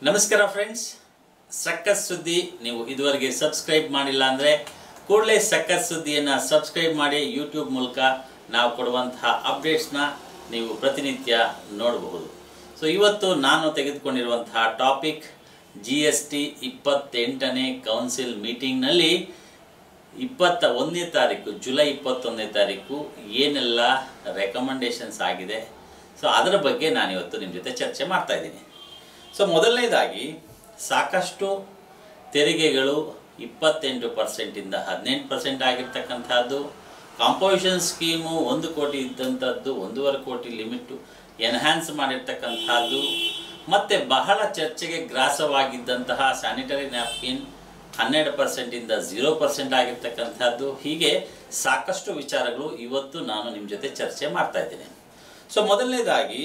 ನಮಸ್ಕಾರ ಫ್ರೆಂಡ್ಸ್ ಸಕ್ಕಸ್ ಸುದ್ದಿ ನೀವು ಇದುವರೆಗೆ ಸಬ್ಸ್ಕ್ರೈಬ್ ಮಾಡಿಲ್ಲ ಅಂದರೆ ಕೂಡಲೇ ಸಕ್ಕಸ್ ಸುದ್ದಿಯನ್ನು ಸಬ್ಸ್ಕ್ರೈಬ್ ಮಾಡಿ ಯೂಟ್ಯೂಬ್ ಮೂಲಕ ನಾವು ಕೊಡುವಂತಹ ಅಪ್ಡೇಟ್ಸ್ನ ನೀವು ಪ್ರತಿನಿತ್ಯ ನೋಡಬಹುದು ಸೊ ಇವತ್ತು ನಾನು ತೆಗೆದುಕೊಂಡಿರುವಂತಹ ಟಾಪಿಕ್ ಜಿ ಎಸ್ ಟಿ ಇಪ್ಪತ್ತೆಂಟನೇ ಕೌನ್ಸಿಲ್ ಮೀಟಿಂಗ್ನಲ್ಲಿ ಇಪ್ಪತ್ತ ಒಂದನೇ ತಾರೀಕು ಜುಲೈ ಇಪ್ಪತ್ತೊಂದನೇ ತಾರೀಕು ಏನೆಲ್ಲ ರೆಕಮೆಂಡೇಶನ್ಸ್ ಆಗಿದೆ ಸೊ ಅದರ ಬಗ್ಗೆ ನಾನಿವತ್ತು ನಿಮ್ಮ ಜೊತೆ ಚರ್ಚೆ ಮಾಡ್ತಾ ಇದ್ದೀನಿ ಸೊ ಮೊದಲನೇದಾಗಿ ಸಾಕಷ್ಟು ತೆರಿಗೆಗಳು ಇಪ್ಪತ್ತೆಂಟು ಪರ್ಸೆಂಟಿಂದ ಹದಿನೆಂಟು ಪರ್ಸೆಂಟ್ ಆಗಿರ್ತಕ್ಕಂಥದ್ದು ಕಾಂಪೋಸಿಷನ್ ಸ್ಕೀಮು ಒಂದು ಕೋಟಿ ಇದ್ದಂಥದ್ದು ಒಂದೂವರೆ ಕೋಟಿ ಲಿಮಿಟು ಎನ್ಹ್ಯಾನ್ಸ್ ಮಾಡಿರ್ತಕ್ಕಂಥದ್ದು ಮತ್ತು ಬಹಳ ಚರ್ಚೆಗೆ ಗ್ರಾಸವಾಗಿದ್ದಂತಹ ಸ್ಯಾನಿಟರಿ ನ್ಯಾಪ್ಕಿನ್ ಹನ್ನೆರಡು ಪರ್ಸೆಂಟಿಂದ ಝೀರೋ ಪರ್ಸೆಂಟ್ ಆಗಿರ್ತಕ್ಕಂಥದ್ದು ಹೀಗೆ ಸಾಕಷ್ಟು ವಿಚಾರಗಳು ಇವತ್ತು ನಾನು ನಿಮ್ಮ ಜೊತೆ ಚರ್ಚೆ ಮಾಡ್ತಾ ಇದ್ದೀನಿ ಸೊ ಮೊದಲನೇದಾಗಿ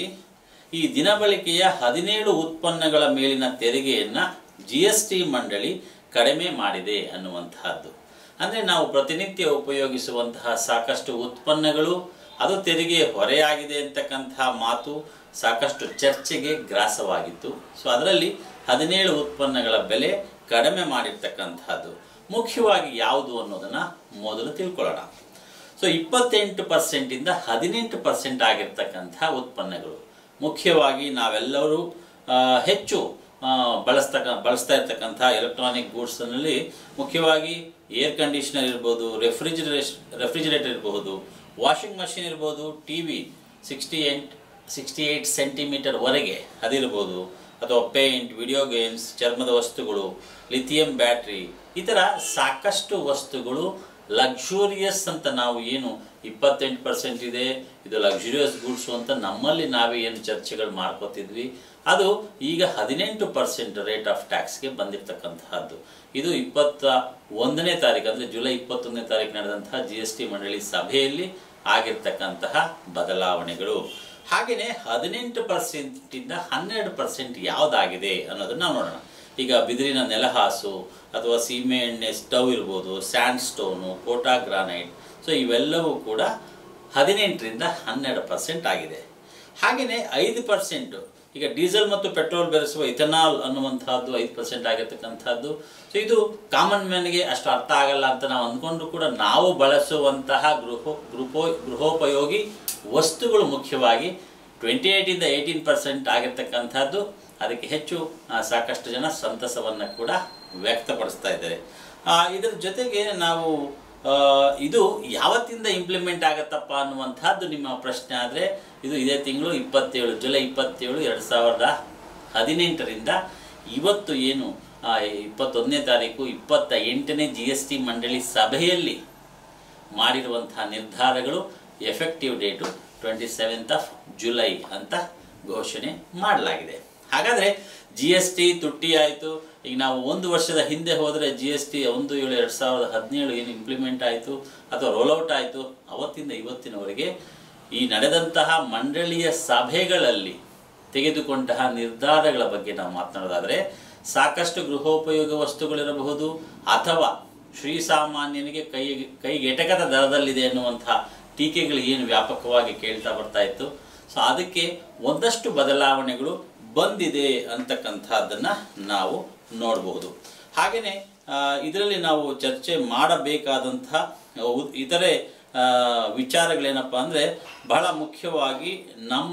ಈ ದಿನಬಳಕೆಯ ಹದಿನೇಳು ಉತ್ಪನ್ನಗಳ ಮೇಲಿನ ತೆರಿಗೆಯನ್ನು ಜಿ ಎಸ್ ಟಿ ಮಂಡಳಿ ಕಡಿಮೆ ಮಾಡಿದೆ ಅನ್ನುವಂತಹದ್ದು ಅಂದರೆ ನಾವು ಪ್ರತಿನಿತ್ಯ ಉಪಯೋಗಿಸುವಂತಹ ಸಾಕಷ್ಟು ಉತ್ಪನ್ನಗಳು ಅದು ತೆರಿಗೆ ಹೊರೆಯಾಗಿದೆ ಅಂತಕ್ಕಂತಹ ಮಾತು ಸಾಕಷ್ಟು ಚರ್ಚೆಗೆ ಗ್ರಾಸವಾಗಿತ್ತು ಸೊ ಅದರಲ್ಲಿ ಹದಿನೇಳು ಉತ್ಪನ್ನಗಳ ಬೆಲೆ ಕಡಿಮೆ ಮಾಡಿರ್ತಕ್ಕಂತಹದ್ದು ಮುಖ್ಯವಾಗಿ ಯಾವುದು ಅನ್ನೋದನ್ನು ಮೊದಲು ತಿಳ್ಕೊಳ್ಳೋಣ ಸೊ ಇಪ್ಪತ್ತೆಂಟು ಪರ್ಸೆಂಟಿಂದ ಹದಿನೆಂಟು ಪರ್ಸೆಂಟ್ ಆಗಿರ್ತಕ್ಕಂಥ ಉತ್ಪನ್ನಗಳು ಮುಖ್ಯವಾಗಿ ನಾವೆಲ್ಲರೂ ಆ, ಹೆಚ್ಚು ಆ, ಬಳಸ್ತಕ್ಕ ಬಳಸ್ತಾ ಇರ್ತಕ್ಕಂಥ ಎಲೆಕ್ಟ್ರಾನಿಕ್ ಗೂಡ್ಸ್ನಲ್ಲಿ ಮುಖ್ಯವಾಗಿ ಏರ್ ಕಂಡೀಷನರ್ ಇರ್ಬೋದು ರೆಫ್ರಿಜಿರೇಷ್ ರೆಫ್ರಿಜಿರೇಟರ್ ಇರಬಹುದು ವಾಷಿಂಗ್ ಮಷಿನ್ ಇರ್ಬೋದು ಟಿ ವಿ ಸಿಕ್ಸ್ಟಿ ಎಂಟ್ ಸಿಕ್ಸ್ಟಿ ಏಯ್ಟ್ ಸೆಂಟಿಮೀಟರ್ವರೆಗೆ ಅದಿರ್ಬೋದು ಅಥವಾ ಪೇಂಟ್ ವಿಡಿಯೋ ಗೇಮ್ಸ್ ಚರ್ಮದ ವಸ್ತುಗಳು ಲಿಥಿಯಂ ಬ್ಯಾಟ್ರಿ ಈ ಥರ ಸಾಕಷ್ಟು ವಸ್ತುಗಳು ಲಕ್ಸುರಿಯಸ್ ಅಂತ ನಾವು ಏನು ಇಪ್ಪತ್ತೆಂಟು ಪರ್ಸೆಂಟ್ ಇದೆ ಇದು ಲಕ್ಸುರಿಯಸ್ ಗೂಡ್ಸು ಅಂತ ನಮ್ಮಲ್ಲಿ ನಾವೇ ಏನು ಚರ್ಚೆಗಳು ಮಾಡ್ಕೋತಿದ್ವಿ ಅದು ಈಗ ಹದಿನೆಂಟು ಪರ್ಸೆಂಟ್ ರೇಟ್ ಆಫ್ ಟ್ಯಾಕ್ಸ್ಗೆ ಬಂದಿರತಕ್ಕಂತಹದ್ದು ಇದು ಇಪ್ಪತ್ತ ಒಂದನೇ ತಾರೀಕು ಅಂದರೆ ಜುಲೈ ಇಪ್ಪತ್ತೊಂದನೇ ತಾರೀಕು ನಡೆದಂತಹ ಜಿ ಎಸ್ ಟಿ ಮಂಡಳಿ ಸಭೆಯಲ್ಲಿ ಆಗಿರ್ತಕ್ಕಂತಹ ಬದಲಾವಣೆಗಳು ಹಾಗೆಯೇ ಹದಿನೆಂಟು ಪರ್ಸೆಂಟಿಂದ ಹನ್ನೆರಡು ಪರ್ಸೆಂಟ್ ಯಾವುದಾಗಿದೆ ಅನ್ನೋದನ್ನು ನಾವು ನೋಡೋಣ ಈಗ ಬಿದಿರಿನ ನೆಲಹಾಸು ಅಥವಾ ಸೀಮೆ ಎಣ್ಣೆ ಸ್ಟವ್ ಇರ್ಬೋದು sandstone Kota granite so ಇವೆಲ್ಲವೂ ಕೂಡ ಹದಿನೆಂಟರಿಂದ ಹನ್ನೆರಡು ಪರ್ಸೆಂಟ್ ಆಗಿದೆ ಹಾಗೆಯೇ ಐದು ಪರ್ಸೆಂಟು ಈಗ ಡೀಸೆಲ್ ಮತ್ತು ಪೆಟ್ರೋಲ್ ಬೆರೆಸುವ ಇಥನಾಲ್ ಅನ್ನುವಂಥದ್ದು ಐದು ಪರ್ಸೆಂಟ್ ಆಗಿರ್ತಕ್ಕಂಥದ್ದು ಸೊ ಇದು ಕಾಮನ್ ಮ್ಯಾನ್ಗೆ ಅಷ್ಟು ಅರ್ಥ ಆಗಲ್ಲ ಅಂತ ನಾವು ಅಂದ್ಕೊಂಡ್ರು ಕೂಡ ನಾವು ಬಳಸುವಂತಹ ಗೃಹ ಗೃಹೋ ಗೃಹೋಪಯೋಗಿ ವಸ್ತುಗಳು ಮುಖ್ಯವಾಗಿ ಟ್ವೆಂಟಿ ಏಯ್ಟಿಂದ ಏಯ್ಟೀನ್ ಪರ್ಸೆಂಟ್ ಆಗಿರ್ತಕ್ಕಂಥದ್ದು ಅದಕ್ಕೆ ಹೆಚ್ಚು ಆ, ಸಾಕಷ್ಟು ಜನ ಸಂತಸವನ್ನು ಕೂಡ ವ್ಯಕ್ತಪಡಿಸ್ತಾ ಇದ್ದಾರೆ ಆ, ಇದರ ಜೊತೆಗೆ ನಾವು ಆ, ಇದು ಯಾವತ್ತಿಂದ ಇಂಪ್ಲಿಮೆಂಟ್ ಆಗತ್ತಪ್ಪ ಅನ್ನುವಂಥದ್ದು ನಿಮ್ಮ ಪ್ರಶ್ನೆ ಆದರೆ ಇದು ಇದೇ ತಿಂಗಳು ಇಪ್ಪತ್ತೇಳು ಜುಲೈ ಇಪ್ಪತ್ತೇಳು ಎರಡು ಸಾವಿರದ ಹದಿನೆಂಟರಿಂದ ಇವತ್ತು ಏನು ಆ, ಇಪ್ಪತ್ತೊಂದನೇ ತಾರೀಕು ಇಪ್ಪತ್ತ ಎಂಟನೇ ಜಿ ಎಸ್ ಟಿ ಮಂಡಳಿ ಸಭೆಯಲ್ಲಿ ಮಾಡಿರುವಂತಹ ನಿರ್ಧಾರಗಳು effective date twenty seventh of July ಅಂತ ಘೋಷಣೆ ಮಾಡಲಾಗಿದೆ ಹಾಗಾದರೆ ಜಿ ಎಸ್ ಟಿ ತುಟ್ಟಿ ಆಯಿತು ಈಗ ನಾವು ಒಂದು ವರ್ಷದ ಹಿಂದೆ ಹೋದರೆ ಜಿ ಎಸ್ ಟಿ ಒಂದು ಏಳು ಎರಡು ಸಾವಿರದ ಹದಿನೇಳು ಏನು ಇಂಪ್ಲಿಮೆಂಟ್ ಆಯಿತು ಅಥವಾ ರೋಲ್ಔಟ್ ಆಯಿತು ಅವತ್ತಿಂದ ಇವತ್ತಿನವರೆಗೆ ಈ ನಡೆದಂತಹ ಮಂಡಳಿಯ ಸಭೆಗಳಲ್ಲಿ ತೆಗೆದುಕೊಂಡಂತಹ ನಿರ್ಧಾರಗಳ ಬಗ್ಗೆ ನಾವು ಮಾತನಾಡೋದಾದರೆ ಸಾಕಷ್ಟು ಗೃಹೋಪಯೋಗ ವಸ್ತುಗಳಿರಬಹುದು ಅಥವಾ ಶ್ರೀಸಾಮಾನ್ಯನಿಗೆ ಕೈ ಕೈಗೆಟಕದ ದರದಲ್ಲಿದೆ ಎನ್ನುವಂತಹ ಟೀಕೆಗಳು ಏನು ವ್ಯಾಪಕವಾಗಿ ಕೇಳ್ತಾ ಬರ್ತಾ ಇತ್ತು ಸೊ ಅದಕ್ಕೆ ಒಂದಷ್ಟು ಬದಲಾವಣೆಗಳು ಬಂದಿದೆ ಅಂತಕ್ಕಂಥದ್ದನ್ನು ನಾವು ನೋಡಬಹುದು ಹಾಗೆಯೇ ಇದರಲ್ಲಿ ನಾವು ಚರ್ಚೆ ಮಾಡಬೇಕಾದಂತಹ ಉ- ಇತರೆ ಆ, ವಿಚಾರಗಳೇನಪ್ಪ ಅಂದರೆ ಬಹಳ ಮುಖ್ಯವಾಗಿ ನಮ್ಮ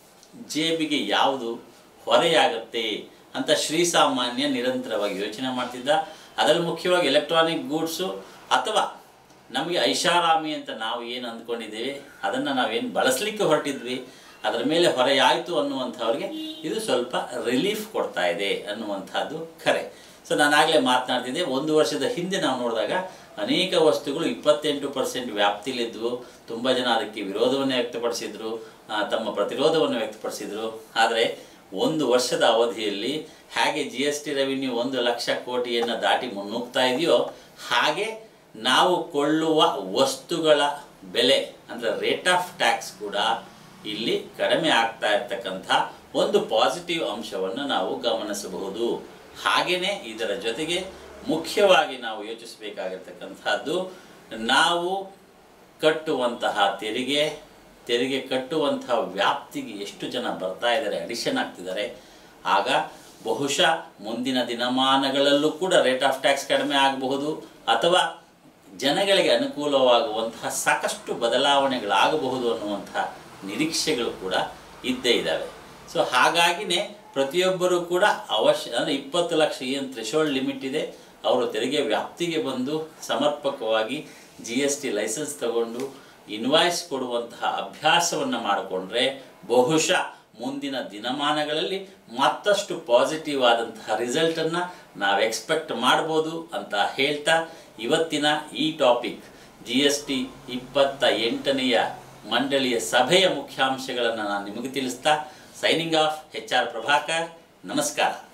ಜೇಬಿಗೆ ಯಾವುದು ಹೊರೆಯಾಗತ್ತೆ ಅಂತ ಶ್ರೀಸಾಮಾನ್ಯ ನಿರಂತರವಾಗಿ ಯೋಚನೆ ಮಾಡ್ತಿದ್ದ ಅದರಲ್ಲಿ ಮುಖ್ಯವಾಗಿ ಎಲೆಕ್ಟ್ರಾನಿಕ್ ಗೂಡ್ಸು ಅಥವಾ ನಮಗೆ ಐಷಾರಾಮಿ ಅಂತ ನಾವು ಏನು ಅಂದ್ಕೊಂಡಿದ್ದೇವೆ ಅದನ್ನು ನಾವೇನು ಬಳಸಲಿಕ್ಕೆ ಹೊರಟಿದ್ವಿ ಅದರ ಮೇಲೆ ಹೊರೆಯಾಯಿತು ಅನ್ನುವಂಥವ್ರಿಗೆ ಇದು ಸ್ವಲ್ಪ ರಿಲೀಫ್ ಕೊಡ್ತಾ ಇದೆ ಅನ್ನುವಂಥದ್ದು ಖರೆ ಸೊ ನಾನಾಗಲೇ ಮಾತನಾಡ್ತಿದ್ದೆ ಒಂದು ವರ್ಷದ ಹಿಂದೆ ನಾವು ನೋಡಿದಾಗ ಅನೇಕ ವಸ್ತುಗಳು ಇಪ್ಪತ್ತೆಂಟು ಪರ್ಸೆಂಟ್ ವ್ಯಾಪ್ತಿಲಿದ್ವು ತುಂಬ ಜನ ಅದಕ್ಕೆ ವಿರೋಧವನ್ನು ವ್ಯಕ್ತಪಡಿಸಿದ್ರು ಆ, ತಮ್ಮ ಪ್ರತಿರೋಧವನ್ನು ವ್ಯಕ್ತಪಡಿಸಿದ್ರು ಆದರೆ ಒಂದು ವರ್ಷದ ಅವಧಿಯಲ್ಲಿ ಹೇಗೆ ಜಿ ಎಸ್ ಟಿ ರೆವಿನ್ಯೂ ಒಂದು ಲಕ್ಷ ಕೋಟಿಯನ್ನು ದಾಟಿ ಮುನ್ನುಗ್ತಾ ಇದೆಯೋ ಹಾಗೆ ನಾವು ಕೊಳ್ಳುವ ವಸ್ತುಗಳ ಬೆಲೆ ಅಂದರೆ ರೇಟ್ ಆಫ್ ಟ್ಯಾಕ್ಸ್ ಕೂಡ ಇಲ್ಲಿ ಕಡಿಮೆ ಆಗ್ತಾ ಇರ್ತಕ್ಕಂಥ ಒಂದು ಪಾಸಿಟಿವ್ ಅಂಶವನ್ನು ನಾವು ಗಮನಿಸಬಹುದು ಹಾಗೆಯೇ ಇದರ ಜೊತೆಗೆ ಮುಖ್ಯವಾಗಿ ನಾವು ಯೋಚಿಸಬೇಕಾಗಿರ್ತಕ್ಕಂಥದ್ದು ನಾವು ಕಟ್ಟುವಂತಹ ತೆರಿಗೆ ತೆರಿಗೆ ಕಟ್ಟುವಂತಹ ವ್ಯಾಪ್ತಿಗೆ ಎಷ್ಟು ಜನ ಬರ್ತಾ ಇದ್ದಾರೆ ಅಡಿಷನ್ ಆಗ್ತಿದ್ದಾರೆ ಆಗ ಬಹುಶಃ ಮುಂದಿನ ದಿನಮಾನಗಳಲ್ಲೂ ಕೂಡ ರೇಟ್ ಆಫ್ ಟ್ಯಾಕ್ಸ್ ಕಡಿಮೆ ಆಗಬಹುದು ಅಥವಾ ಜನಗಳಿಗೆ ಅನುಕೂಲವಾಗುವಂತಹ ಸಾಕಷ್ಟು ಬದಲಾವಣೆಗಳಾಗಬಹುದು ಅನ್ನುವಂತಹ ನಿರೀಕ್ಷೆಗಳು ಕೂಡ ಇದ್ದೇ ಇದ್ದಾವೆ ಸೊ ಹಾಗಾಗಿನೇ ಪ್ರತಿಯೊಬ್ಬರೂ ಕೂಡ ಅವಶ್ಯ ಅಂದರೆ ಇಪ್ಪತ್ತು ಲಕ್ಷ ಏನು ಥ್ರೆಶೋಲ್ಡ್ ಲಿಮಿಟ್ ಇದೆ ಅವರು ತೆರಿಗೆ ವ್ಯಾಪ್ತಿಗೆ ಬಂದು ಸಮರ್ಪಕವಾಗಿ ಜಿ ಎಸ್ ಟಿ ಲೈಸೆನ್ಸ್ ತಗೊಂಡು ಇನ್ವಾಯ್ಸ್ ಕೊಡುವಂತಹ ಅಭ್ಯಾಸವನ್ನು ಮಾಡಿಕೊಂಡ್ರೆ ಬಹುಶಃ ಮುಂದಿನ ದಿನಮಾನಗಳಲ್ಲಿ ಮತ್ತಷ್ಟು ಪಾಸಿಟಿವ್ ಆದಂತಹ ರಿಸಲ್ಟನ್ನು ನಾವು ಎಕ್ಸ್ಪೆಕ್ಟ್ ಮಾಡ್ಬೋದು ಅಂತ ಹೇಳ್ತಾ ಇವತ್ತಿನ ಈ ಟಾಪಿಕ್ ಜಿ ಎಸ್ ಟಿ ಇಪ್ಪತ್ತ ಎಂಟನೆಯ ಮಂಡಳಿಯ ಸಭೆಯ ಮುಖ್ಯಾಂಶಗಳನ್ನು ನಾನು ನಿಮಗೆ ತಿಳಿಸ್ತಾ signing off H R Prabhakar ನಮಸ್ಕಾರ